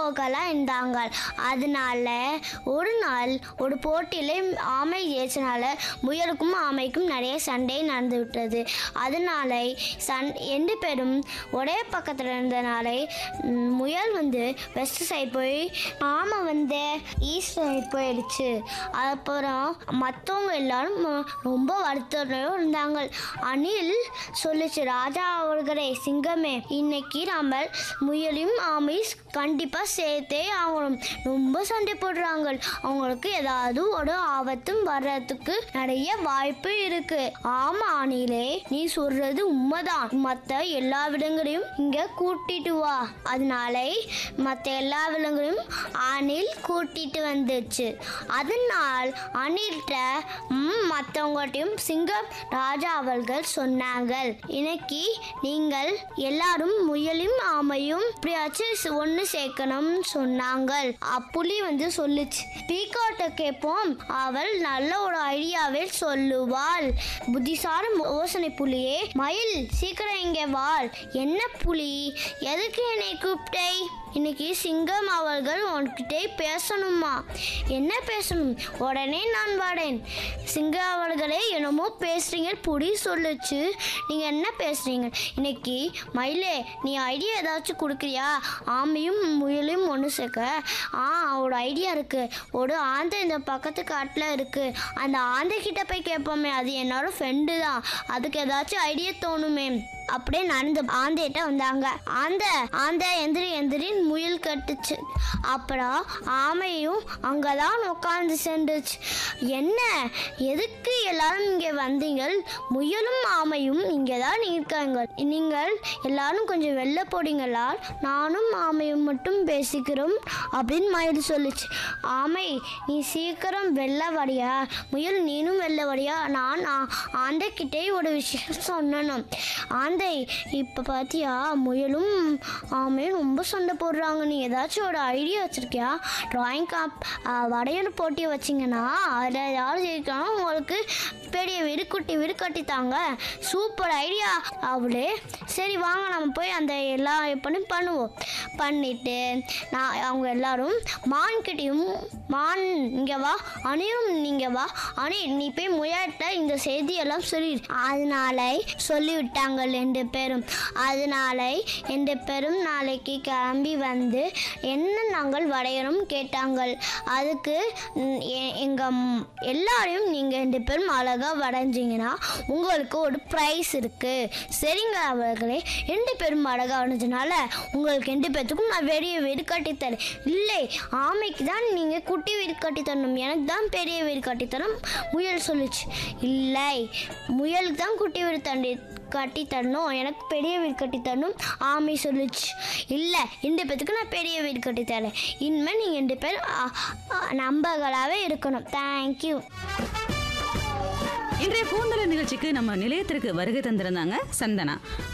நண்பர்களாக இருந்தாங்க அதனால ஒரு நாள் ஒரு போட்டியில ஆமை ஜெயிச்சனால முயலுக்கும் ஆமைக்கும் நிறைய சண்டை நடந்து விட்டது அதனால சன் ரெண்டு பேரும் ஒரே பக்கத்தில் இருந்தனால ம், முயல் வந்து வெஸ்ட் சைடு போய் ஆமை வந்து ஈஸ்ட் சைடு போயிடுச்சு அப்புறம் மற்றவங்க எல்லாரும் ம- ரொம்ப வருத்தத்தோட இருந்தாங்க அணில் சொல்லுச்சு ராஜா அவர்களே சிங்கமே இன்னைக்கு நாம முயலையும் ஆமை கண்டிப்பாக சேர்த்தே ஆகணும் ரொம்ப சண்டை போடுறாங்க அவங்களுக்கு ஏதாவது ஒரு ஆபத்தும் வர்றதுக்கு நிறைய வாய்ப்பு இருக்கு ஆமா அணிலே நீ சொல்றது உண்மைதான் மற்ற எல்லா விலங்குகளையும் இங்க கூட்டிட்டு வா அதனால மற்ற எல்லா விலங்குகளையும் அணில் கூட்டிட்டு வந்துச்சு அதனால் அணில்கிட்ட மற்றவங்கள்ட்டையும் சிங்கம் ராஜா அவர்கள் சொன்னாங்க இன்னைக்கு நீங்கள் எல்லாரும் முயலும் ஆமையும் இப்படியாச்சும் ஒன்று சேர்க்கணும்னு சொன்னாங்க அப்புலி வந்து சொல்லுச்சு பீக்காட்ட கேட்போம் அவள் நல்ல ஒரு ஐடியாவே சொல்லுவாள் புத்திசார யோசனை புலியே மயில் சீக்கிரம் இங்கே வாழ் என்ன புலி எதுக்கு என்னை கூப்பிட்டை இன்னைக்கு சிங்கம் அவர்கள் உன்கிட்ட பேசணுமா என்ன பேசணும் உடனே நான் வரேன் சிங்கம் அவர்களே என்னமோ பேசுறீங்க புடி சொல்லுச்சு நீங்க என்ன பேசுறீங்க இன்னைக்கு மயிலே நீ ஐடியா ஏதாச்சும் கொடுக்குறியா ஆமையும் முயலையும் ஒன்று சேர்க்க ஆ ஒரு ஐடியா இருக்கு ஒரு ஆந்தை இந்த பக்கத்து காட்டில் இருக்கு அந்த ஆந்தை கிட்ட போய் கேட்போமே அது என்னோட ஃப்ரெண்டு தான் அதுக்கு ஏதாச்சும் ஐடியா தோணுமே அப்படியே நடந்து ஆந்தைகிட்ட வந்தாங்க ஆந்த ஆந்த எந்திரி எந்திரின்னு முயல் கட்டுச்சு அப்புறம் ஆமையும் அங்கதான் உட்காந்து சென்றுச்சு என்ன எதுக்கு எல்லாரும் இங்கே வந்தீங்க முயலும் ஆமையும் இங்கே தான் இருக்காங்க நீங்கள் எல்லாரும் கொஞ்சம் வெளில போறீங்களா நானும் ஆமையும் மட்டும் பேசிக்கிறோம் அப்படின்னு மயில் சொல்லுச்சு ஆமை நீ சீக்கிரம் வெளில வரியா முயல் நீனும் வெளில வரியா நான் ஆந்தைக்கிட்டே ஒரு விஷயம் சொன்னணும் ஆந்தை இப்போ பார்த்தியா முயலும் ஆமையும் ரொம்ப சண்டை போடுறாங்க நீ ஏதாச்சும் ஒரு ஐடியா வச்சுருக்கியா ட்ராயிங் காப் வரையல் போட்டி வச்சிங்கன்னா அதில் ஏதாவது ஜெயிக்கணும் உங்களுக்கு பெரிய வீடு குட்டி வீடு கட்டித்தாங்க சூப்பர் ஐடியா அவளே சரி வாங்க நம்ம போய் அந்த எல்லா பண்ணி பண்ணுவோம் பண்ணிட்டு நான் அவங்க எல்லாரும் மான்கிட்டையும் மான் இங்கே வா அணியும் நீங்கள் வா அணி நீ போய் முயட்ட இந்த செய்தியெல்லாம் சொல்லி அதனால சொல்லிவிட்டாங்க ரெண்டு பேரும் அதனால ரெண்டு பேரும் நாளைக்கு கிளம்பி வந்து என்ன நாங்கள் வரையணும் கேட்டாங்க அதுக்கு ம், எ- எங்க ம், எல்லாரையும் நீங்கள் ரெண்டு பேரும் அழகாக வரைஞ்சிங்கன்னா உங்களுக்கு ஒரு ப்ரைஸ் இருக்கு சரிங்க அவர்களே ரெண்டு பேரும் அழகாக வரைஞ்சனால உங்களுக்கு ரெண்டு பேர்த்துக்கும் நான் பெரிய வீடு கட்டித்தரேன் இல்லை ஆமைக்கு தான் நீங்கள் குட்டி வீடு கட்டித்தரணும் எனக்கு தான் பெரிய வீடு கட்டித்தரணும் முயல் சொல்லுச்சு இல்லை முயலுக்கு தான் குட்டி வீடு தண்டி கட்டி தரணும் எனக்கு பெரிய வீடு கட்டி தரணும் ஆமை சொல்லுச்சு இல்லை இந்த பேத்துக்கு நான் பெரிய வீடு கட்டி தரேன் இனிமேல் நீங்கள் ரெண்டு பேரும் அ- அ- நம்பர்களாகவே இருக்கணும் தேங்க்யூ இன்றைய பூந்தல நிகழ்ச்சிக்கு நம்ம நிலையத்திற்கு வருகை தந்திருந்தாங்க சந்தனா